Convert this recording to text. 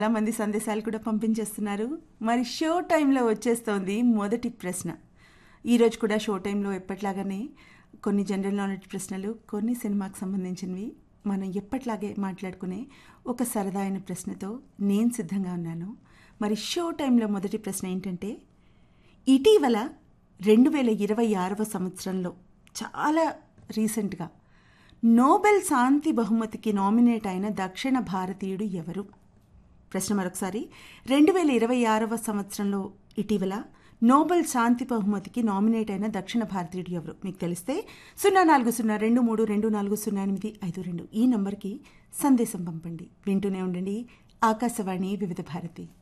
చాలా మంది సందేశాలు కూడా పంపించేస్తున్నారు మరి షో టైంలో వచ్చేస్తోంది మొదటి ప్రశ్న ఈరోజు కూడా షో టైంలో ఎప్పట్లాగానే కొన్ని జనరల్ నాలెడ్జ్ ప్రశ్నలు కొన్ని సినిమాకి సంబంధించినవి మనం ఎప్పట్లాగే మాట్లాడుకునే ఒక సరదా అయిన ప్రశ్నతో నేను సిద్ధంగా ఉన్నాను మరి షో టైంలో మొదటి ప్రశ్న ఏంటంటే ఇటీవల రెండు వేల ఇరవై ఆరవ సంవత్సరంలో చాలా రీసెంట్గా నోబెల్ శాంతి బహుమతికి నామినేట్ అయిన దక్షిణ భారతీయుడు ఎవరు ప్రశ్న మరొకసారి రెండు వేల ఇరవై ఆరవ సంవత్సరంలో ఇటీవల నోబెల్ శాంతి బహుమతికి నామినేట్ అయిన దక్షిణ భారతీయుడు ఎవరు మీకు తెలిస్తే సున్నా నాలుగు సున్నా రెండు మూడు రెండు నాలుగు సున్నా ఎనిమిది ఐదు రెండు ఈ నంబర్కి సందేశం పంపండి వింటూనే ఉండండి ఆకాశవాణి వివిధ భారతి